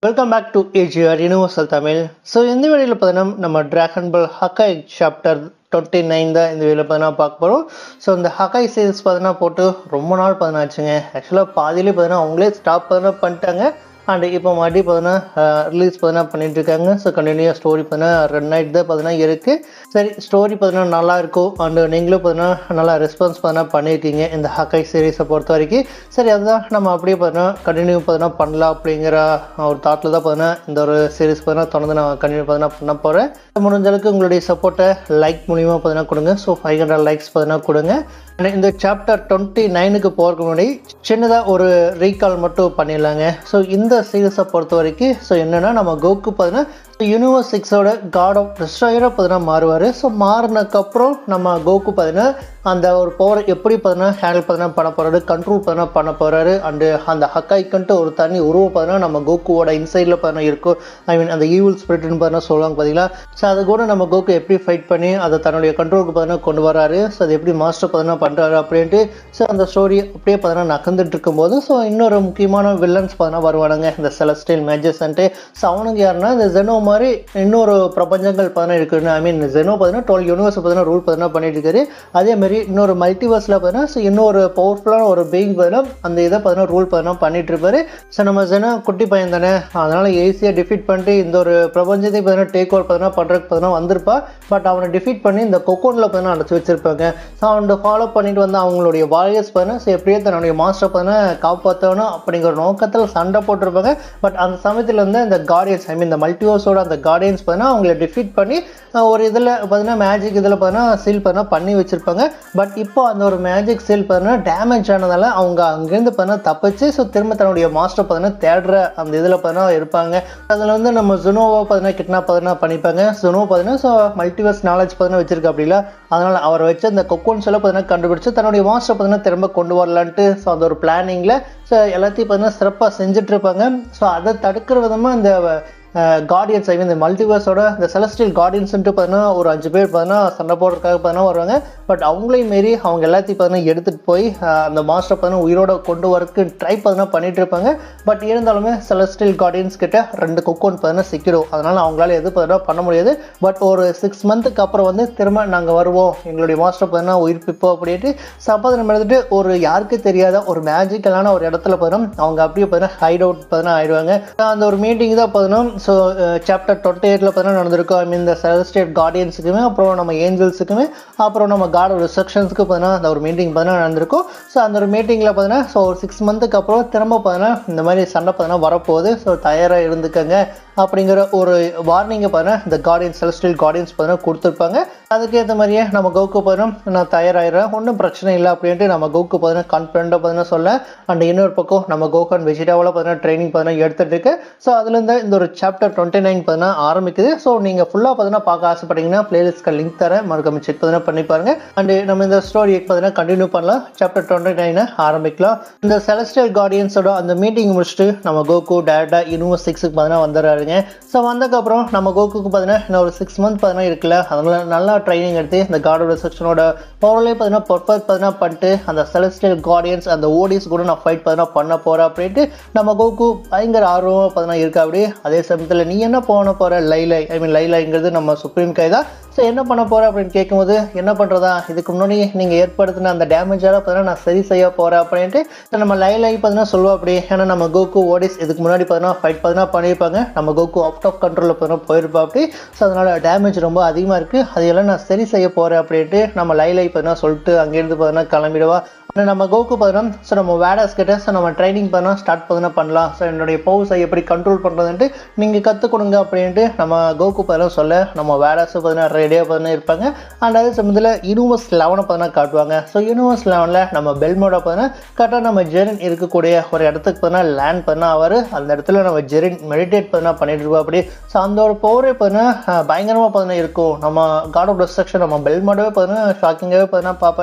welcome back to AGR universal Tamil so இந்த வீடியோவில் பார்த்தீங்கன்னா நம்ம டிராகன் பால் ஹக்காய் சாப்டர் டுவெண்ட்டி நைன் தான் இந்த வீடியோவில் பார்த்தீங்கன்னா பார்க்க போகிறோம் ஸோ இந்த ஹக்காய் சீரிஸ் பார்த்தீங்கன்னா போட்டு ரொம்ப நாள் பார்த்தீங்கன்னா ஆச்சுங்க ஆக்சுவலாக பாதியிலே பார்த்தீங்கன்னா அவங்களே ஸ்டாப் பார்த்தீங்கன்னா பண்ணிட்டாங்க அண்ட் இப்போ மறுபடியும் பார்த்தீங்கன்னா ரிலீஸ் பார்த்தீங்கன்னா பண்ணிட்டு இருக்காங்க ஸோ கண்டினியூ ஸ்டோரி பார்த்தீங்கன்னா ரெண்டு நைட் தான் பார்த்தீங்கன்னா இருக்குது சரி ஸ்டோரி பார்த்தீங்கன்னா நல்லா இருக்கும் அண்ட் நீங்களும் பார்த்தீங்கன்னா நல்லா ரெஸ்பான்ஸ் பார்த்தீங்கன்னா பண்ணியிருக்கீங்க இந்த ஹக்காய் சீரீஸை பொறுத்த வரைக்கும் சரி அதுதான் நம்ம அப்படியே பார்த்தீங்கன்னா கண்டினியூ பார்த்தீங்கன்னா பண்ணலாம் அப்படிங்கிற ஒரு தாட்டில் தான் பார்த்தீங்கன்னா இந்த ஒரு சீரீஸ் பார்த்தீங்கன்னா தொடர்ந்து நான் கண்டினியூ பார்த்தீங்கன்னா பண்ண போகிறேன் முடிஞ்ச அளவுக்கு உங்களுடைய சப்போர்ட்டை லைக் மூலியமாக பார்த்தீங்கன்னா கொடுங்க ஸோ ஃபைவ் ஹண்ட்ரட் லைக்ஸ் பார்த்தீங்கன்னா கொடுங்க And இந்த சாப்டர் டுவெண்ட்டி நைனுக்கு போகிறதுக்கு முன்னாடி சின்னதாக ஒரு ரீகால் மட்டும் பண்ணிடலாங்க ஸோ இந்த சீரீஸை பொறுத்த வரைக்கும் ஸோ என்னென்னா நம்ம கோக்கு பார்த்தீங்கன்னா யூனிவர்ஸ் சிக்ஸோட காட் ஆஃப் டிஸ்ட்ராயராக பார்த்தீங்கன்னா மாறுவார் ஸோ மாறினதுக்கப்புறம் நம்ம கோக்கு பார்த்தீங்கன்னா அந்த ஒரு பவரை எப்படி பார்த்தீங்கன்னா ஹேண்டில் பார்த்தீங்கன்னா பண்ண போகிறாரு கண்ட்ரோல் பார்த்தீங்கன்னா பண்ண போகிறாரு அண்டு அந்த ஹக்காய்க்குன்ட்டு ஒரு தனி உருவம் பார்த்தீங்கன்னா நம்ம கோக்குவோட இன்சைடில் பார்த்தீங்கன்னா இருக்கும் ஐ மீன் அந்த ஈவில் ஸ்பிரிட்னு பார்த்தீங்கன்னா சொல்லுவாங்க பார்த்தீங்களா ஸோ அது கூட நம்ம கோக்கு எப்படி ஃபைட் பண்ணி அதை தன்னுடைய கண்ட்ரோலுக்கு பார்த்தீங்கன்னா கொண்டு வராரு ஸோ அது எப்படி மாஸ்டர் பார்த்தீங்கன்னா பண்ணுறாரு அப்படின்ட்டு ஸோ அந்த ஸ்டோரி அப்படியே பார்த்தீங்கன்னா நகர்ந்துட்டு இருக்கும்போது ஸோ இன்னொரு முக்கியமான வில்லன்ஸ் பார்த்தீங்கன்னா வருவானுங்க இந்த செலஸ்டைல் மேஜஸ்ன்ட்டு ஸோ அவனுங்க யாருன்னா இந்த ஜெனோ மாதிரி இன்னொரு பிரபஞ்சங்கள் பார்த்தீங்கன்னா இருக்குன்னு ஐ மீன் ஜெனோ பார்த்தீங்கன்னா டுவெல் யூனிவர்ஸ் பார்த்தீங்கன்னா ரூல் பார்த்தீங்கன்னா பண்ணிட்டு இருக்காரு அதே மாதிரி இன்னொரு மல்டிவர்ஸில் பார்த்தீங்கன்னா ஸோ இன்னொரு பவர்ஃபுல்லான ஒரு பீயிங் பார்த்தீங்கன்னா அந்த இதை பார்த்தீங்கன்னா ரூல் பார்த்தீங்கன்னா பண்ணிட்டு இருப்பாரு ஸோ நம்ம ஜெனோ குட்டி பையன் தானே அதனால ஈஸியாக டிஃபீட் பண்ணிட்டு இந்த ஒரு பிரபஞ்சத்தை பார்த்தீங்கன்னா டேக் ஓவர் பார்த்தீங்கன்னா பண்ணுறதுக்கு பார்த்தீங்கன்னா வந்திருப்பா பட் அவனை டிஃபீட் பண்ணி இந்த கொக்கோனில் பார்த்தீங்கன்னா அடைச்சி வச்சிருப்பாங்க ஸோ அவனை ஃபாலோ பண்ணிட்டு வந்து அவங்களுடைய வாரியர்ஸ் பார்த்தீங்கன்னா ஸோ எப்படியே தன்னுடைய மாஸ்டர் பார்த்தீங்கன்னா காப்பாற்றணும் அப்படிங்கிற நோக்கத்தில் சண்டை போட்டிருப்பாங்க பட் அந்த சமயத்தில் வந்து இந்த கார்டியன்ஸ் ஐ மீன் இந்த மல்டிவர்ஸோட அந்த கார்டியன்ஸ் பார்த்தீங்கன்னா அவங்கள டிஃபீட் பண்ணி அஹ், ஒரு இதில் பார்த்தீங்கன்னா மேஜிக் இதில் பார்த்தீங்கன்னா சீல் பார்த்தீங்கன்னா பண்ணி வச்சிருப்பாங்க பட் இப்போ அந்த ஒரு மேஜிக் சீல் பார்த்தீங்கன்னா டேமேஜ் ஆனதால அவங்க அங்கேருந்து பார்த்தீங்கன்னா தப்பிச்சு ஸோ திரும்ப தன்னுடைய மாஸ்டர் பார்த்தீங்கன்னா தேடுற அந்த இதில் பார்த்தீங்கன்னா இருப்பாங்க அதில் வந்து நம்ம ஜுனோவை பார்த்தீங்கன்னா கிட்னாப் பார்த்தீங்கன்னா பண்ணிப்பாங்க ஜுனோ பார்த்தீங்கன்னா ஸோ மல்டிவர்ஸ் நாலேஜ் பார்த்தீங்கன்னா வச்சிருக்க அப்படில அதனால் அவர் வச்சு அந்த கொக்கோன்ஸ் எல்லாம் பார்த்தீங்கன்னா கண்டுபிடிச்சு தன்னுடைய மாஸ்டர் பார்த்தீங்கன்னா திரும்ப கொண்டு வரலான்ட்டு ஸோ அந்த ஒரு பிளானிங்கில் ஸோ எல்லாத்தையும் பார்த்தீங்கன்னா சிறப்பாக செஞ்சுட்டு இருப்பாங்க ஸோ அதை தடுக்கிற விதமாக இந்த கார்டியன்ஸ் ஐ மீன் இந்த மல்டிவர்ஸோட இந்த செலஸ்டியல் கார்டியன்ஸ்ன்ட்டு பார்த்தீங்கன்னா ஒரு அஞ்சு பேர் பார்த்தீங்கன்னா சண்டை போடுறதுக்காக பார்த்தீங்கன்னா வருவாங்க பட் அவங்களையும் மீறி அவங்க எல்லாத்தையும் பார்த்தீங்கன்னா எடுத்துகிட்டு போய் அஹ், அந்த மாஸ்டர் பார்த்தீங்கன்னா உயிரோட கொண்டு வரக்கு ட்ரை பார்த்தீங்கன்னா பண்ணிட்டு இருப்பாங்க பட் இருந்தாலுமே செலஸ்டியல் கார்டியன்ஸ் கிட்ட ரெண்டு கொக்கோன் பார்த்தீங்கன்னா சிக்கிடும் அதனால் அவங்களால எது பார்த்தீங்கன்னா பண்ண முடியாது பட் ஒரு சிக்ஸ் மந்த்துக்கு அப்புறம் வந்து திரும்ப நாங்கள் வருவோம் எங்களுடைய மாஸ்டர் பார்த்தீங்கன்னா உயிர்ப்பிப்போம் அப்படின்ட்டு சப்பாதனம் எடுத்துட்டு ஒரு யாருக்கு தெரியாத ஒரு மேஜிக்கலான ஒரு இடத்துல பார்த்தீங்கன்னா அவங்க அப்படியே பார்த்தீங்கன்னா ஹைட் அவுட் பார்த்தீங்கன்னா ஆயிடுவாங்க அந்த ஒரு மீட்டிங் தான் பார்த்தீங்கன்னா ஸோ சாப்டர் டுவெண்ட்டி எயிட்டில் பார்த்தீங்கன்னா நடந்திருக்கும் ஐ மீன் இந்த செலஸ்டேட் கார்டியன்ஸுக்குமே அப்புறம் நம்ம ஏஞ்சல்ஸுக்குமே அப்புறம் நம்ம காட் ரிசப்ஷன்ஸுக்கு பார்த்தீங்கன்னா அந்த ஒரு மீட்டிங் பார்த்தீங்கன்னா நடந்திருக்கும் ஸோ அந்த ஒரு மீட்டிங்கில் பார்த்தீங்கன்னா ஸோ ஒரு சிக்ஸ் மந்த்துக்கு அப்புறம் திரும்ப பார்த்தீங்கன்னா இந்த மாதிரி சண்டை பார்த்தீங்கன்னா வரப்போகுது ஸோ தயாராக இருந்துக்கங்க அப்படிங்கிற ஒரு வார்னிங்கை பார்த்தீங்கன்னா இந்த கார்டியன் செலஸ்டியல் கார்டியன்ஸ் பார்த்தீங்கன்னா கொடுத்துருப்பாங்க அதுக்கேற்ற மாதிரியே நம்ம கவுக்கு பார்த்தீங்கன்னா நான் தயாராகிறேன் ஒன்றும் பிரச்சனை இல்லை அப்படின்ட்டு நம்ம கவுக்கு பார்த்தீங்கன்னா கான்ஃபிடண்ட்டாக பார்த்தீங்கன்னா சொல்ல அண்ட் இன்னொரு பக்கம் நம்ம கோகான் வெஜிடாவில் பார்த்தீங்கன்னா ட்ரைனிங் பார்த்தீங்கன்னா எடுத்துகிட்டு இருக்கு ஸோ அதுலேருந்து இந்த ஒரு சாப்டர் டுவெண்ட்டி நைன் பார்த்தீங்கன்னா ஆரம்பிக்குது ஸோ நீங்கள் ஃபுல்லாக பார்த்தீங்கன்னா பார்க்க ஆசைப்பட்டீங்கன்னா பிளேலிஸ்ட்க்கு லிங்க் தரேன் மறக்காம செக் பார்த்தீங்கன்னா பண்ணி பாருங்க அண்ட் நம்ம இந்த ஸ்டோரி பார்த்தீங்கன்னா கண்டினியூ பண்ணலாம் சாப்டர் டுவெண்ட்டி நைனை ஆரம்பிக்கலாம் இந்த செலஸ்டியல் கார்டியன்ஸோட அந்த மீட்டிங் முடிச்சுட்டு நம்ம கோகு டேரக்டாக யூனிவர்ஸ் சிக்ஸுக்கு பார்த்தீங்கன்னா வந்துடுறாருங்க ஸோ வந்ததுக்கப்புறம் நம்ம கோகுக்கு பார்த்தீங்கன்னா இன்னும் ஒரு சிக்ஸ் மந்த் பார்த்தீங்கன்னா இருக்குல்ல அதனால நல்லா ட்ரைனிங் எடுத்து இந்த காடோட செக்ஷனோட பவர்லேயே பார்த்தீங்கன்னா பர்ஃபெக்ட் பார்த்தீங்கன்னா பண்ணிட்டு அந்த செலஸ்டியல் கார்டியன்ஸ் அந்த ஓடிஸ் கூட நான் ஃபைட் பார்த்தீங்கன்னா பண்ண போகிறேன் அப்படின்ட்டு நம்ம கோகு பயங்கர ஆர்வமாக பார்த்தீங்கன்னா இருக்கா அப்படி அதே சமயத்தில் நீ என்ன பண்ண போகிற லைலை ஐ மீன் லைலாங்கிறது நம்ம சுப்ரீம் கை தான் ஸோ என்ன பண்ண போகிற அப்படின்னு கேட்கும்போது என்ன பண்ணுறதா இதுக்கு முன்னாடி நீங்கள் ஏற்படுத்தின அந்த டேமேஜால பார்த்தீங்கன்னா நான் சரி செய்ய போகிறேன் அப்படின்ட்டு so நம்ம லைலை பார்த்தீங்கன்னா சொல்லுவா அப்படி ஏன்னா நம்ம கோகு ஓடிஸ் இதுக்கு முன்னாடி பார்த்தீங்கன்னா ஃபைட் பார்த்தீங்கன்னா பண்ணியிருப்பாங்க நம்ம கோகு அவுட் ஆஃப் கண்ட்ரோலில் பார்த்தீங்கன்னா போயிருப்பா அப்படி ஸோ அதனால் டேமேஜ் ரொம்ப அதிகமாக இருக்குது அதையெல்லாம் நான் சரி செய்ய போகிறேன் அப்படின்ட்டு நம்ம லைலை பார்த்தீங்கன்னா சொல்லிட்டு அங்கேருந்து பார்த்தீங்கன்னா கிளம்பிடுவா ஆனால் நம்ம கோகு பார்த்தீங்கன்னா ஸோ நம்ம வேடாஸ் கிட்ட ஸோ நம்ம ட்ரைனிங் பண்ணால் ஸ்டார்ட் பார்த்தீங்கன்னா பண்ணலாம் ஸோ என்னுடைய பவுஸை எப்படி கண்ட்ரோல் பண்ணுறதுன்ட்டு நீங்கள் கற்றுக் கொடுங்க அப்படின்ட்டு நம்ம கோகு பார்த்தீங்கன்னா சொல்ல நம்ம வேடாஸ் பார்த்தீங்கன்னா ரெடியாக பார்த்தீங்கன்னா இருப்பாங்க அண்ட் அதே சமயத்தில் யூனிவர்ஸ் லெவனை பார்த்தீங்கன்னா காட்டுவாங்க ஸோ யூனிவர்ஸ் லெவனில் நம்ம பெல்மோட பார்த்தீங்கன்னா கரெக்டாக நம்ம ஜெரின் இருக்கக்கூடிய ஒரு இடத்துக்கு பார்த்தீங்கன்னா லேண்ட் பண்ண அவர் அந்த இடத்துல நம்ம ஜெரின் மெடிடேட் பார்த்தீங்கன்னா பண்ணிட்டு இருப்போம் அப்படி ஸோ அந்த ஒரு பவரே பார்த்தீங்கன்னா பயங்கரமாக பார்த்தீங்கன்னா இருக்கும் நம்ம காட் ஆஃப் டிஸ்ட்ரக்ஷன் நம்ம பெல்மோடவே பார்த்தீங்கன்னா ஷாக்கிங்காகவே பார்த்தீங்கன்னா பார்ப்பாரு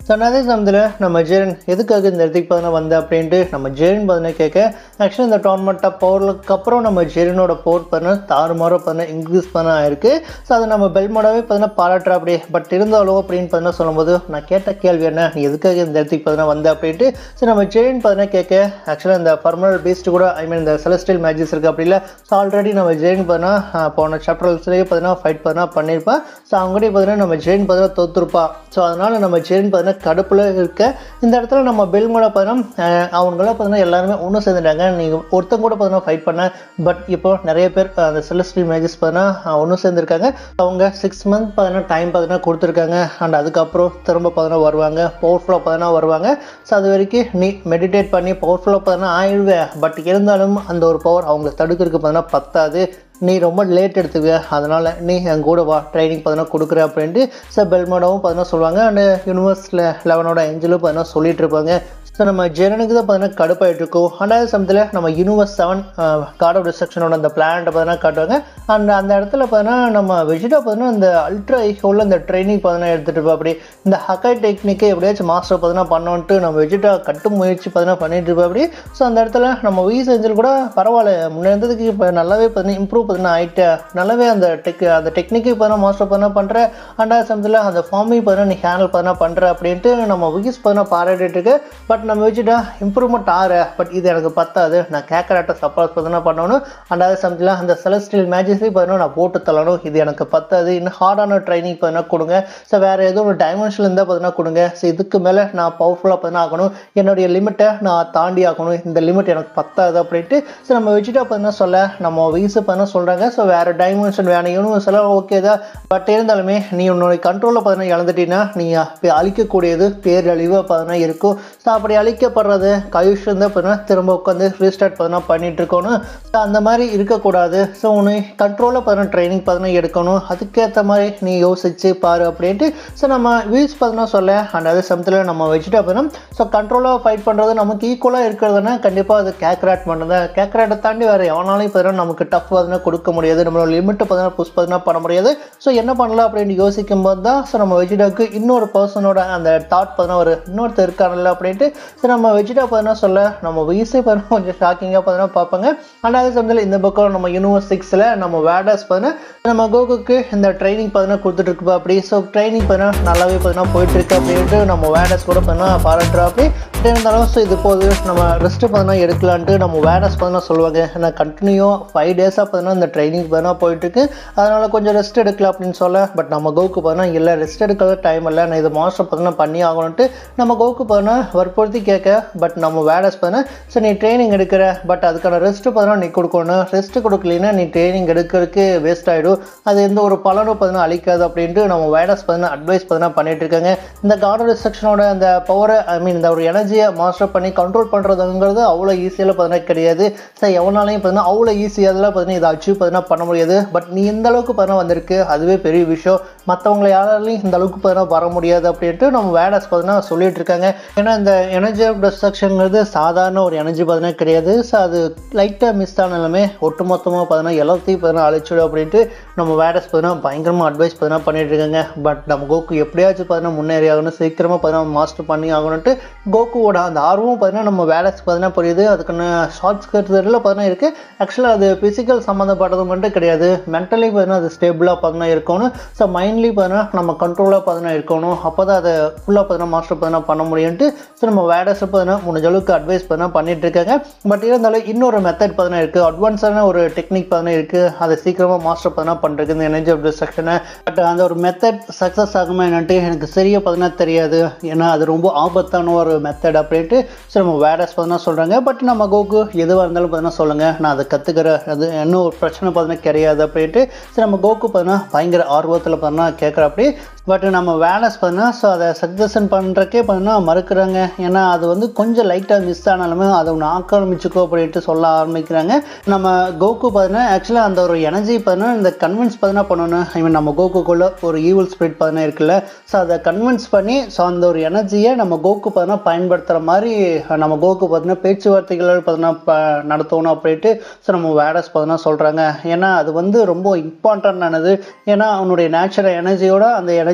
ஸோ அதே சமயத்தில் நம்ம ஜெரன் எதுக்காக இந்த இடத்துக்கு பார்த்தீங்கன்னா வந்த அப்படின்ட்டு நம்ம ஜெரன் பார்த்தீங்கன்னா கேட்க ஆக்சுவலி இந்த டோர்னமெண்ட்டாக போகிறதுக்கு அப்புறம் நம்ம ஜெரனோட போர் பார்த்தீங்கன்னா தாறுமாறாக பார்த்தீங்கன்னா இன்க்ரீஸ் பண்ண ஆயிருக்கு ஸோ அதை நம்ம பெல்மோடாவே பார்த்தீங்கன்னா பாராட்டுற அப்படி பட் இருந்தாலும் அப்படின்னு பார்த்தீங்கன்னா சொல்லும்போது நான் கேட்ட கேள்வி என்ன நீ எதுக்காக இந்த இடத்துக்கு பார்த்தீங்கன்னா வந்த அப்படின்ட்டு ஸோ நம்ம ஜெரன் பார்த்தீங்கன்னா கேட்க ஆக்சுவலாக இந்த பர்மனல் பேஸ்ட் கூட ஐ மீன் இந்த செலஸ்டியல் மேஜஸ் இருக்குது அப்படி இல்லை ஸோ ஆல்ரெடி நம்ம ஜெயின் பார்த்தீங்கன்னா போன சாப்டர்ஸ்லேயே பார்த்தீங்கன்னா ஃபைட் பார்த்தீங்கன்னா பண்ணியிருப்பா ஸோ அவங்ககிட்ட பார்த்தீங்கன்னா நம்ம ஜெயின் பார்த்தீங்கன்னா தோத்துருப்பா ஸோ அதனால் நம்ம ஜெயின் பார்த்தீங்கன்னா கடுப்பில் இருக்க இந்த இடத்துல நம்ம பெல்மோட பார்த்தீங்கன்னா அவங்களாம் பார்த்தீங்கன்னா எல்லாருமே ஒன்று சேர்ந்துட்டாங்க நீங்கள் ஒருத்தங்க கூட பார்த்தீங்கன்னா ஃபைட் பண்ண பட் இப்போ நிறைய பேர் அந்த செலஸ்டியல் மேஜஸ் பார்த்தீங்கன்னா ஒன்று சேர்ந்துருக்காங்க அவங்க சிக்ஸ் மந்த் பார்த்தீங்கன்னா டைம் பார்த்தீங்கன்னா கொடுத்துருக்காங்க அண்ட் அதுக்கப்புறம் திரும்ப பார்த்தீங்கன்னா வருவாங்க பவர்ஃபுல்லாக பார்த்தீங்கன்னா வருவாங்க ஸோ அது வரைக்கும் நீ மெடிடேட் பண்ணி பவர்ஃபுல்லாக பார்த்தீங்கன்னா ஆயிடுவேன் பட் இருந்தாலும் அந்த ஒரு பவர் அவங்க தடுக்கிறதுக்கு பார்த்தீங்கன்னா பத்தாது நீ ரொம்ப லேட் எடுத்துக்குவ அதனால் நீ என் கூட வா ட்ரைனிங் பார்த்தீங்கன்னா கொடுக்குற அப்படின்ட்டு சார் பெல்மோடாவும் பார்த்தீங்கன்னா சொல்லுவாங்க அண்ட் யூனிவர்ஸில் லெவனோட ஏஞ்சலும் பார்த்தீங்கன்னா சொல்லிட்டு இருப்பாங்க ஸோ நம்ம ஜெரனுக்கு தான் பார்த்தீங்கன்னா கடுப்பாயிட்டு இருக்கோம் ரெண்டாவது சமயத்தில் நம்ம யூனிவர்ஸ் செவன் கார்ட் ஆஃப் டிஸ்ட்ரக்ஷனோட அந்த பிளான்ட்டை பார்த்தீங்கன்னா காட்டுவாங்க அண்ட் அந்த இடத்துல பார்த்தீங்கன்னா நம்ம வெஜிடா பார்த்தீங்கன்னா இந்த அல்ட்ரா ஐஹோவில் இந்த ட்ரைனிங் பார்த்தீங்கன்னா எடுத்துகிட்டு இருப்பா அப்படி இந்த ஹக்காய் டெக்னிக்கை எப்படியாச்சும் மாஸ்டர் பார்த்தீங்கன்னா பண்ணோன்ட்டு நம்ம வெஜிடா கட்டு முயற்சி பார்த்தீங்கன்னா பண்ணிட்டு இருப்பா அப்படி ஸோ அந்த இடத்துல நம்ம வீஸ் ஏஞ்சல் கூட பரவாயில்ல முன்னே இருந்ததுக்கு இப்போ நல்லாவே பார்த்தீங்கன்னா இம்ப்ரூவ் பார்த்தீங்கன்னா ஆகிட்ட நல்லாவே அந்த டெக் அந்த டெக்னிக்கை பார்த்தீங்கன்னா மாஸ்டர் பார்த்தீங்கன்னா பண்ணுற ரெண்டாவது சமயத்தில் அந்த ஃபார்மிங் பார்த்தீங்கன்னா நீ ஹேண்டில் பார்த்தீங்கன்னா பண்ணுற அப்படின்ட்டு நம்ம வீஸ் பார்த்தீங்கன்னா பாராட்டிட்டு இருக்கு பட் நம்ம வச்சுட்டா இம்ப்ரூவ்மெண்ட் ஆகிற பட் இது எனக்கு பத்தாது நான் கேக்கராட்ட சப்போர்ட் பார்த்தீங்கன்னா பண்ணணும் ரெண்டாவது சமயத்தில் அந்த செலஸ்டியல் மேட்சஸையும் பார்த்தீங்கன்னா நான் போட்டு தள்ளணும் இது எனக்கு பத்தாது இன்னும் ஹார்டான ட்ரைனிங் பார்த்தீங்கன்னா கொடுங்க ஸோ வேறு ஏதோ ஒரு டைமென்ஷன் இருந்தால் பார்த்தீங்கன்னா கொடுங்க ஸோ இதுக்கு மேலே நான் பவர்ஃபுல்லாக பார்த்தீங்கன்னா ஆகணும் என்னுடைய லிமிட்டை நான் தாண்டி ஆகணும் இந்த லிமிட் எனக்கு பத்தாது அப்படின்ட்டு ஸோ நம்ம வச்சுட்டா பார்த்தீங்கன்னா சொல்ல நம்ம வயசு பார்த்தீங்கன்னா சொல்கிறாங்க ஸோ வேறு டைமென்ஷன் வேணும் யூனிவர்ஸ் எல்லாம் ஓகே தான் பட் இருந்தாலுமே நீ உன்னுடைய கண்ட்ரோலில் பார்த்தீங்கன்னா இழந்துட்டீங்கன்னா நீ அழிக்கக்கூடியது பேரழிவாக பார்த்தீங்கன்னா இருக்கும் ஸோ அப்படி அழிக்கப்படுறது கயுஷ் இருந்தால் பார்த்தீங்கன்னா திரும்ப உட்காந்து ரீஸ்டார்ட் பார்த்தீங்கன்னா பண்ணிட்டு இருக்கணும் ஸோ அந்த மாதிரி இருக்கக்கூடாது ஸோ உன்னை கண்ட்ரோலில் பார்த்தீங்கன்னா ட்ரைனிங் பார்த்தீங்கன்னா எடுக்கணும் அதுக்கேற்ற மாதிரி நீ யோசிச்சு பாரு அப்படின்ட்டு ஸோ நம்ம வீல்ஸ் பார்த்தீங்கன்னா சொல்ல அண்ட் அதே சமயத்தில் நம்ம வச்சுட்டு அப்படின்னா ஸோ கண்ட்ரோலாக ஃபைட் பண்ணுறது நமக்கு ஈக்குவலாக இருக்கிறதுனா கண்டிப்பாக அது கேக்ராட் பண்ணுறது கேக்ராட்டை தாண்டி வேறு எவனாலையும் பார்த்தீங்கன்னா நமக்கு டஃப் பார்த்தீங்கன்னா கொடுக்க முடியாது நம்மளோட லிமிட்டை பார்த்தீங்கன்னா புஷ் பார்த்தீங்கன்னா பண்ண முடியாது ஸோ என்ன பண்ணலாம் அப்படின்னு யோசிக்கும் போது தான் ஸோ நம்ம வெஜிடாவுக்கு இன்னொரு பர்சனோட அந்த தாட் பார்த்தீங்கன்னா ஒரு இன்னொருத்தர் இருக்காங்கல்ல அப்படின்ட்டு ஸோ நம்ம வெஜிடா பார்த்தீங்கன்னா சொல்ல நம்ம வயசே பார்த்தீங்கன்னா கொஞ்சம் ஷாக்கிங்காக பார்த்தீங்கன்னா பார்ப்பாங்க ஆனால் அதே சமயத்தில் இந்த பக்கம் நம்ம யூனிவர்ஸ் சிக்ஸில் நம்ம வேடஸ் பார்த்தீங்கன்னா நம்ம கோகுக்கு இந்த ட்ரைனிங் பார்த்தீங்கன்னா கொடுத்துட்டு இருக்கு அப்படி ஸோ ட்ரைனிங் பார்த்தீங்கன்னா நல்லாவே பார்த்தீங்கன்னா போயிட்டு இருக்கு அப்படின்ட்டு நம்ம வேடஸ் கூட பார்த்தீங்கன்னா பாராட்டுறா அப்படி பட் இருந்தாலும் ஸோ இது போது நம்ம ரெஸ்ட்டு பார்த்தீங்கன்னா எடுக்கலான்ட்டு நம்ம வேடஸ் பார்த்தீங்கன்னா சொல்லுவாங்க நான் கண்டினியூ ஃபைவ் டேஸாக பார்த்தீங்கன்னா இந்த ட்ரைனிங் பார்த்தீங்கன்னா போயிட்டு இருக்கு அதனால கொஞ்சம் ரெஸ்ட் எடுக்கலாம் அப்படின்னு சொல்ல பட் நம்ம கோவுக்கு பார்த்தீங்கன்னா இல்லை ரெஸ்ட் எடுக்கிறது டைம் இல்லை நான் இது மாஸ்டர் பார்த்தீங்கன்னா பண்ணி ஆகணும்ட்டு நம்ம கோவுக்கு பார்த்தீங்கன்னா வற்புறுத்தி கேட்க பட் நம்ம வேடஸ் பார்த்தீங்கன்னா ஸோ நீ ட்ரைனிங் எடுக்கிற பட் அதுக்கான ரெஸ்ட்டு பார்த்தீங்கன்னா நீ கொடுக்கணும் ரெஸ்ட் கொடுக்கலனா நீ ட்ரைனிங் எடுக்கிறதுக்கு வேஸ்ட் ஆகிடும் அது எந்த ஒரு பலனும் பார்த்தீங்கன்னா அளிக்காது அப்படின்ட்டு நம்ம வேடஸ் பார்த்தீங்கன்னா அட்வைஸ் பார்த்தீங்கன்னா பண்ணிட்டு இருக்காங்க இந்த கார்டு ரிஸ்ட்ரக்ஷனோட அந்த பவரை ஐ மீன் இந்த ஒரு எனர்ஜியை மாஸ்டர் பண்ணி கண்ட்ரோல் பண்ணுறதுங்கிறது அவ்வளோ ஈஸியாக பார்த்தீங்கன்னா கிடையாது ஸோ எவனாலையும் பார்த்தீங்கன்னா அவ்வளோ ஈஸியாகலாம் பார்த்தீங்கன்னா இதை அச்சீவ் பார்த்தீங்கன்னா பண்ண முடியாது பட் நீ இந்த அளவுக்கு பார்த்தீங்கன்னா வந்திருக்கு அதுவே பெரிய விஷயம் மற்றவங்களை யாராலையும் இந்த அளவுக்கு பார்த்தீங்கன்னா வர முடியாது அப்படின்ட்டு நம்ம வேடஸ் பார்த்தீங்கன்னா சொல்லிட்டு இருக்காங்க ஏன்னா இந்த எனர்ஜி ஆஃப் டிஸ்ட்ரக்ஷனுங்கிறது சாதாரண ஒரு எனர்ஜி பார்த்தீங்கன்னா கிடையாது ஸோ அது லைட்டாக மிஸ் ஆனாலுமே ஒட்டுமொத்தமாக பார்த்தீங்கன்னா எல்லாத்தையும் பார்த்தீங்கன்னா அழிச்சிடும் அப்படின்ட்டு நம்ம வேடஸ் பார்த்தீங்கன்னா பயங்கரமாக அட்வைஸ் பார்த்தீங்கன்னா பண்ணிட்டு இருக்காங்க பட் நம்ம கோக்கு எப்படியாச்சும் பார்த்தீங்கன்னா முன்னேறி ஆகணும் சீக்கிரமாக பார்த்தீங்கன்னா மாஸ்டர் பண்ணி ஆகணும்ட்டு கோகுவோட அந்த ஆர்வம் பார்த்தீங்கன்னா நம்ம வேடஸ் பார்த்தீங்கன்னா புரியுது அதுக்கான ஷார்ட்ஸ் கட்டுறதுல பார்த்தீங்கன்னா இருக்குது ஆக்சுவலாக அது ஃபிசிக்கல் சம்மந்தப்பட்டது மட்டும் கிடையாது மென்டலி பார்த்தீங்கன்னா அது ஸ்டேபிளாக பார்த்தீங்கன்னா இருக்கணும் ஸோ மைண்ட்லி பார்த்தீங்கன்னா நம்ம கண்ட்ரோலாக பார்த்தீங்கன்னா இருக்கணும் அப்போ தான் அதை ஃபுல்லாக பார்த்தீங்கன்னா மாஸ்டர் பார்த்தீங்கன்னா பண்ண முடியும்ட்டு ஸோ நம்ம வேடஸ் பார்த்தீங்கன்னா முடிஞ்ச அளவுக்கு அட்வைஸ் பார்த்தீங்கன்னா பண்ணிட்டு இருக்காங்க பட் இருந்தாலும் இன்னொரு மெத்தட் பார்த்தீங்கன்னா இருக்குது அட்வான்ஸான ஒரு டெக்னிக் பார்த்தீங்கன்னா இருக்குது அதை சீக்கிரமாக மாஸ்டர் பார்த்தீங்கன்னா பண்ணுறது இந்த எனர்ஜி ஆஃப் டிஸ்ட்ரக்ஷனை பட் அந்த ஒரு மெத்தட் சக்ஸஸ் ஆகுமா என்னன்ட்டு எனக்கு சரியாக பார்த்தீங்கன்னா தெரியாது ஏன்னா அது ரொம்ப ஆபத்தான ஒரு மெத்தட் அப்படின்ட்டு ஸோ நம்ம வேடஸ் பார்த்தீங்கன்னா சொல்கிறாங்க பட் நம்ம கோகு எதுவாக இருந்தாலும் பார்த்தீங்கன்னா சொல்லுங்கள் நான் அதை கற்றுக்கிறேன் அது இன்னும் ஒரு பிரச்சனை பார்த்தீங்கன்னா கிடையாது அப்படின்ட்டு ஸோ நம்ம கோகு பார்த்தீங்கன்னா பயங்கர ஆர்வத்தில் பார்த்தீங்கன்னா கேட்குற அப்படி பட் நம்ம வேலஸ் பார்த்தீங்கன்னா ஸோ அதை சக்ஸஷன் பண்ணுறக்கே பார்த்தீங்கன்னா மறுக்கிறாங்க ஏன்னா அது வந்து கொஞ்சம் லைட்டாக மிஸ் ஆனாலுமே அதை ஒன்று ஆக்கிரமிச்சுக்கோ அப்படின்ட்டு சொல்ல ஆரம்பிக்கிறாங்க நம்ம கோகு பார்த்தீங்கன்னா ஆக்சுவலாக அந்த ஒரு எனர்ஜி பார்த்தீங்கன்னா இந்த கன்வின்ஸ் பார்த்தீங்கன்னா பண்ணணும் ஐ மீன் நம்ம கோகுக்குள்ள ஒரு ஈவில் ஸ்பிரிட் பார்த்தீங்கன்னா இருக்குல்ல ஸோ அதை கன்வின்ஸ் பண்ணி ஸோ அந்த ஒரு எனர்ஜியை நம்ம கோகு பார்த்தீங்கன்னா பயன்படுத்துகிற மாதிரி நம்ம கோகு பார்த்தீங்கன்னா பேச்சுவார்த்தைகள் பார்த்தீங்கன்னா ப நடத்தணும் அப்படின்ட்டு ஸோ நம்ம வேடஸ் பார்த்தீங்கன்னா சொல்கிறாங்க ஏன்னா அது வந்து ரொம்ப இம்பார்ட்டண்டானது ஏன்னா அவனுடைய நேச்சுரல் எனர்ஜியோட அந்த எனர்ஜி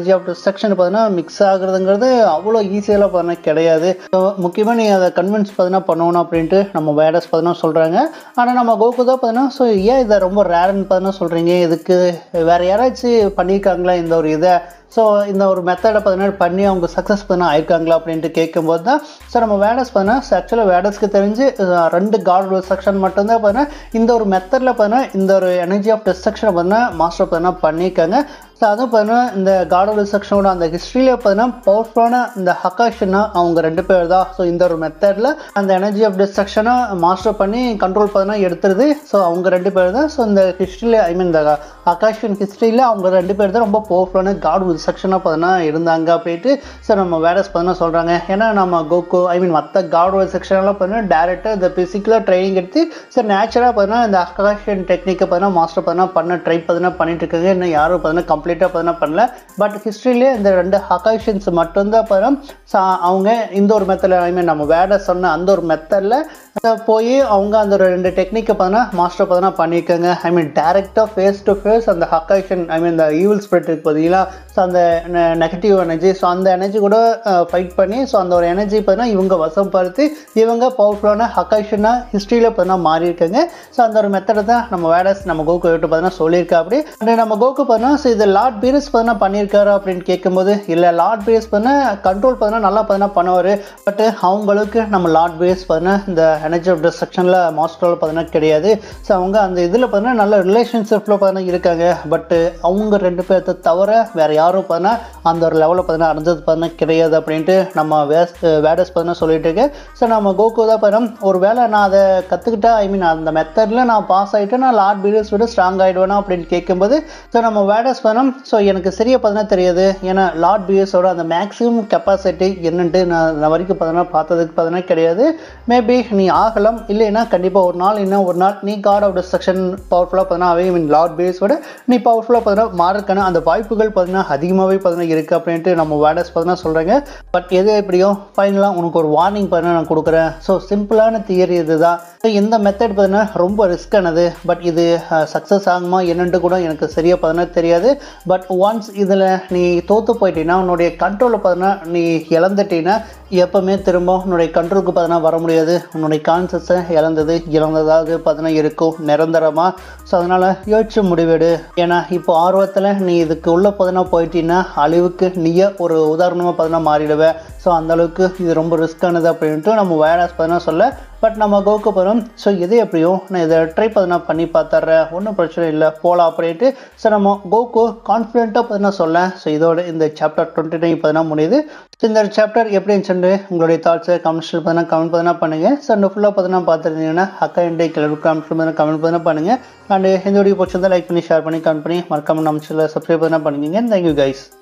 எனர்ஜி ஆஃப் டிஸ்ட்ரக்ஷன் பார்த்தீங்கன்னா மிக்ஸ் ஆகுறதுங்கிறது அவ்வளோ ஈஸியெல்லாம் பார்த்தீங்கன்னா கிடையாது முக்கியமாக நீ அதை கன்வின்ஸ் பார்த்தீங்கன்னா பண்ணணும் அப்படின்ட்டு நம்ம வேடஸ் பார்த்தீங்கன்னா சொல்கிறாங்க ஆனால் நம்ம கோகு தான் பார்த்தீங்கன்னா ஸோ ஏன் இதை ரொம்ப ரேர்னு பார்த்தீங்கன்னா சொல்கிறீங்க இதுக்கு வேறு யாராச்சும் பண்ணியிருக்காங்களா இந்த ஒரு இதை ஸோ இந்த ஒரு மெத்தடை பார்த்தீங்கன்னா பண்ணி அவங்க சக்ஸஸ் பண்ண ஆயிருக்காங்களா அப்படின்ட்டு கேட்கும்போது தான் ஸோ நம்ம வேடஸ் பார்த்தீங்கன்னா ஆக்சுவலாக வேடஸ்க்கு தெரிஞ்சு அஹ், ரெண்டு காட் செக்ஷன் மட்டும்தான் பார்த்தீங்கன்னா இந்த ஒரு மெத்தடில் பார்த்தீங்கன்னா இந்த ஒரு எனர்ஜி ஆஃப் டிஸ்ட்ரக்ஷனை பார்த்தீங்கன்னா மாஸ்டர் பார்த்தீங்கன்னா பண்ணியிருக்காங்க ஸோ அதுவும் பார்த்தீங்கன்னா இந்த காடோட செக்ஷனோட அந்த ஹிஸ்ட்ரியில் பார்த்தீங்கன்னா பவர்ஃபுல்லான இந்த ஹக்காஷனா அவங்க ரெண்டு பேர் தான் ஸோ இந்த ஒரு மெத்தடில் அந்த எனர்ஜி ஆஃப் டிஸ்ட்ரக்ஷனை மாஸ்டர் பண்ணி கண்ட்ரோல் பார்த்தீங்கன்னா எடுத்துருது ஸோ அவங்க ரெண்டு பேர் தான் ஸோ இந்த ஹிஸ்ட்ரியில் ஐ மீன் இந்த அகாஷன் ஹிஸ்ட்ரியில் அவங்க ரெண்டு பேர் தான் ரொம்ப பவர்ஃபுல்லான காட் செக்ஷனாக பார்த்தீங்கன்னா இருந்தாங்க அப்படின்ட்டு ஸோ நம்ம வேடஸ் பார்த்தீங்கன்னா சொல்கிறாங்க ஏன்னா நம்ம கோகோ ஐ மீன் மற்ற காடோட செக்ஷனெல்லாம் பார்த்தீங்கன்னா டேரெக்டாக இந்த ஃபிசிக்கலாக ட்ரைனிங் எடுத்து ஸோ நேச்சுரலாக பார்த்தீங்கன்னா இந்த அகாஷன் டெக்னிக்கை பார்த்தீங்கன்னா மாஸ்டர் பார்த்தீங்கன்னா பண்ண ட்ரை பார்த்தீங்கன்னா பண்ணிட்டு இருக்காங்க இன்னும் யாரும் பார்த்தீங்கன்னா கம்ப்ளீட்டாக பார்த்தீங்கன்னா பண்ணல பட் ஹிஸ்ட்ரியிலே இந்த ரெண்டு ஹகாஷன்ஸ் மட்டும்தான் பார்த்தீங்கன்னா so அவங்க இந்த ஒரு மெத்தடில் ஐ மீன் நம்ம வேட சொன்ன அந்த ஒரு மெத்தடில் போய் அவங்க அந்த ஒரு ரெண்டு டெக்னிக்கை பார்த்தீங்கன்னா மாஸ்டர் பார்த்தீங்கன்னா பண்ணியிருக்காங்க ஐ மீன் டேரெக்டாக ஃபேஸ் டு ஃபேஸ் அந்த ஹக்காஷன் ஐ மீன் இந்த ஈவில் ஸ்பிரிட் இருக்கு பார்த்தீங்களா ஸோ அந்த நெகட்டிவ் எனர்ஜி ஸோ அந்த எனர்ஜி கூட ஃபைட் பண்ணி ஸோ அந்த ஒரு எனர்ஜி பார்த்தீங்கன்னா இவங்க வசப்படுத்தி இவங்க பவர்ஃபுல்லான ஹக்காஷனாக ஹிஸ்ட்ரியில் பார்த்தீங்கன்னா மாறி இருக்காங்க ஸோ அந்த ஒரு மெத்தடை தான் நம்ம வேடஸ் நம்ம கோகு விட்டு பார்த்தீங்கன்னா சொல்லியிருக்கா அப்படி And நம்ம கோகு பார்த்தீங்கன்னா ஸோ இது லார்ட் பீரஸ் பார்த்தீங்கன்னா பண்ணியிருக்காரு அப்படின்னு கேட்கும்போது இல்லை லார்ட் பீரஸ் பார்த்தீங்கன்னா கண்ட்ரோல் பார்த்தீங்கன்னா நல்லா பார்த்தீங்கன்னா பண்ணுவார் பட் அவங்களுக்கு நம்ம லார்ட் பீரஸ் பார்த்தீங்கன்னா இந்த எனர்ஜி ஆஃப் டிஸ்ட்ரக்ஷனில் மாஸ்டரில் பார்த்தீங்கன்னா கிடையாது ஸோ அவங்க அந்த இதில் பார்த்தீங்கன்னா நல்ல ரிலேஷன்ஷிப்பில் பார்த்தீங்கன்னா இருக்காங்க பட் அவங்க ரெண்டு பேர்த்த தவிர வேறு யாரும் பார்த்தீங்கன்னா அந்த ஒரு லெவலில் பார்த்தீங்கன்னா அடைஞ்சது பார்த்தீங்கன்னா கிடையாது அப்படின்ட்டு நம்ம வேஸ் வேடஸ் பார்த்தீங்கன்னா சொல்லிட்டு இருக்கேன் ஸோ நம்ம கோகு தான் பார்த்தீங்கன்னா ஒரு வேளை நான் அதை கற்றுக்கிட்டா ஐ மீன் அந்த மெத்தடில் நான் பாஸ் ஆகிட்டு நான் லார்ட் பீரியஸ் விட ஸ்ட்ராங் ஆகிடுவேனா அப்படின்னு கேட்கும்போது ஸோ நம்ம வேடஸ் பண்ணோம் ஸோ எனக்கு சரியாக பார்த்தீங்கன்னா தெரியாது ஏன்னா லார்ட் பீரியஸோட அந்த மேக்ஸிமம் கெப்பாசிட்டி என்னன்ட்டு நான் நான் வரைக்கும் பார்த்தீங்கன்னா பார்த்ததுக்கு பார்த்தீங்கன்னா கிடையாது மேபி நீ ஆகலாம் இல்லைன்னா கண்டிப்பாக ஒரு நாள் இன்னும் ஒரு நாள் நீ காட் ஆஃப் டிஸ்ட்ரக்ஷன் பவர்ஃபுல்லாக பார்த்தீங்கன்னா ஐ மீன் லார்ட் பீரியஸோட நீ பவர்ஃபுல்லாக பார்த்தீங்கன்னா மாறக்கான அந்த வாய்ப்புகள் பார்த்தீங்கன்னா அதிகமாகவே பார்த்தீங்கன்னா இருக்குது அப்படின்ட்டு நம்ம வேடஸ் பார்த்தீங்கன்னா சொல்கிறாங்க பட் எது எப்படியோ ஃபைனலாக உனக்கு ஒரு வார்னிங் பார்த்தீங்கன்னா நான் கொடுக்குறேன் ஸோ சிம்பிளான தியரி இதுதான் So, இந்த மெத்தட் பார்த்தீங்கன்னா ரொம்ப ரிஸ்கானது பட் இது சக்ஸஸ் ஆகுமா என்னன்ட்டு கூட எனக்கு சரியாக பார்த்தீங்கன்னா தெரியாது பட் ஒன்ஸ் இதில் நீ தோற்று போயிட்டீங்கன்னா உன்னுடைய கண்ட்ரோலில் பார்த்தீங்கன்னா நீ இழந்துட்டீங்கன்னா எப்பவுமே திரும்ப உன்னுடைய கண்ட்ரோலுக்கு பார்த்தீங்கன்னா வர முடியாது உன்னுடைய கான்செப்டை இழந்தது இழந்ததாக பார்த்தீங்கன்னா இருக்கும் நிரந்தரமாக ஸோ அதனால் யோசிச்சு முடிவெடு ஏன்னா இப்போ ஆர்வத்தில் நீ இதுக்கு உள்ளே பார்த்தீங்கன்னா போயிட்டீங்கன்னா அழிவுக்கு நீயே ஒரு உதாரணமாக பார்த்தீங்கன்னா மாறிடுவேன் ஸோ அந்தளவுக்கு இது ரொம்ப ரிஸ்க்கானது அப்படின்ட்டு நம்ம வைரஸ் பார்த்தீங்கன்னா சொல்ல பட் நம்ம கோக்கு போகிறோம் ஸோ எது எப்படியும் நான் இதை ட்ரை பார்த்தீங்கன்னா பண்ணி பார்த்துட்றேன் ஒன்றும் பிரச்சனை இல்லை போகலாம் அப்படின்ட்டு ஸோ நம்ம கோகு கான்ஃபிடென்ட்டாக பார்த்தீங்கன்னா சொல்ல ஸோ இதோட இந்த சாப்டர் டுவெண்ட்டி நைன் பார்த்தீங்கன்னா முடியுது ஸோ இந்த சாப்டர் எப்படி இருந்துச்சுன்னு உங்களுடைய தாட்ஸை கமெண்ட்ஸில் பார்த்தீங்கன்னா கமெண்ட் பார்த்தீங்கன்னா பண்ணுங்கள் ஸோ இந்த ஃபுல்லாக பார்த்தீங்கன்னா பார்த்துருந்தீங்கன்னா அக்கா இண்டே கிளம்பி கமெண்ட்ஸில் பார்த்தீங்கன்னா கமெண்ட் பார்த்தீங்கன்னா பண்ணுங்கள் அண்ட் இந்த வீடியோ பிடிச்சிருந்தா லைக் பண்ணி ஷேர் பண்ணி கமெண்ட் பண்ணி மறக்காம நம்ம சேனலை சப்ஸ்கிரைப் பார்த்தீங்கன்னா பண்ணிக்கங்க தேங்க்யூ கைஸ்